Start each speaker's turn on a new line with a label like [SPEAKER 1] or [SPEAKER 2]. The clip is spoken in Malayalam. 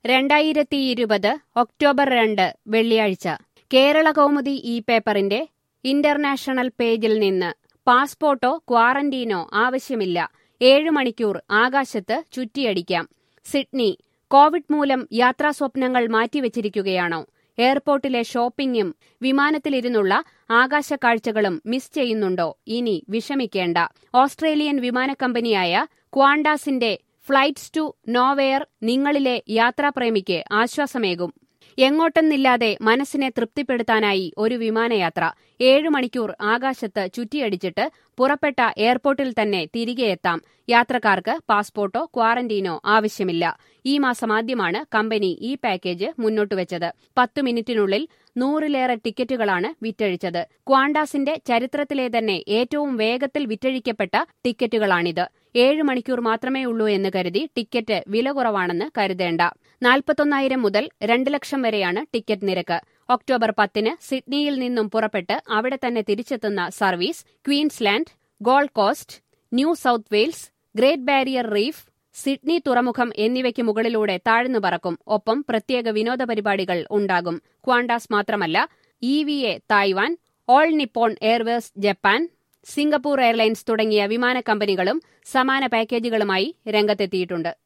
[SPEAKER 1] രണ്ടായിരത്തി ഇരുപത് ഒക്ടോബർ രണ്ട് വെള്ളിയാഴ്ച കേരള കൗമുദി ഈ പേപ്പറിന്റെ ഇന്റർനാഷണൽ പേജിൽ നിന്ന് പാസ്പോർട്ടോ ക്വാറന്റീനോ ആവശ്യമില്ല ഏഴ് മണിക്കൂർ ആകാശത്ത് ചുറ്റിയടിക്കാം സിഡ്നി കോവിഡ് മൂലം യാത്രാസ്വപ്നങ്ങൾ മാറ്റിവെച്ചിരിക്കുകയാണോ എയർപോർട്ടിലെ ഷോപ്പിംഗും വിമാനത്തിലിരുന്നുള്ള ആകാശക്കാഴ്ചകളും മിസ് ചെയ്യുന്നുണ്ടോ ഇനി വിഷമിക്കേണ്ട ഓസ്ട്രേലിയൻ വിമാനക്കമ്പനിയായ ക്വാണ്ടാസിന്റെ ഫ്ലൈറ്റ്സ് ടു നോവെയർ നിങ്ങളിലെ യാത്രാപ്രേമിക്ക് ആശ്വാസമേകും എങ്ങോട്ടെന്നില്ലാതെ മനസ്സിനെ തൃപ്തിപ്പെടുത്താനായി ഒരു വിമാനയാത്ര ഏഴു മണിക്കൂർ ആകാശത്ത് ചുറ്റിയടിച്ചിട്ട് പുറപ്പെട്ട എയർപോർട്ടിൽ തന്നെ തിരികെ എത്താം യാത്രക്കാർക്ക് പാസ്പോർട്ടോ ക്വാറന്റീനോ ആവശ്യമില്ല ഈ മാസം ആദ്യമാണ് കമ്പനി ഈ പാക്കേജ് മുന്നോട്ടുവച്ചത് പത്ത് മിനിറ്റിനുള്ളിൽ നൂറിലേറെ ടിക്കറ്റുകളാണ് വിറ്റഴിച്ചത് ക്വാണ്ടാസിന്റെ ചരിത്രത്തിലെ തന്നെ ഏറ്റവും വേഗത്തിൽ വിറ്റഴിക്കപ്പെട്ട ടിക്കറ്റുകളാണിത് ഏഴ് മണിക്കൂർ മാത്രമേ ഉള്ളൂ എന്ന് കരുതി ടിക്കറ്റ് വില കുറവാണെന്ന് കരുതേണ്ട നാൽപ്പത്തൊന്നായിരം മുതൽ രണ്ട് ലക്ഷം വരെയാണ് ടിക്കറ്റ് നിരക്ക് ഒക്ടോബർ പത്തിന് സിഡ്നിയിൽ നിന്നും പുറപ്പെട്ട് അവിടെ തന്നെ തിരിച്ചെത്തുന്ന service Queensland Gold Coast New South Wales Great Barrier Reef Sydney തുറമുഖം എന്നിവയ്ക്ക് മുകളിലൂടെ താഴ്ന്നു പറക്കും ഒപ്പം പ്രത്യേക വിനോദ പരിപാടികൾ ഉണ്ടാകും ക്വാണ്ടാസ് മാത്രമല്ല E V A Taiwan All Nippon Airways Japan Singapore Airlines തുടങ്ങിയ വിമാന കമ്പനികളും സമാന പാക്കേജുകളുമായി രംഗത്തെത്തിയിട്ടുണ്ട്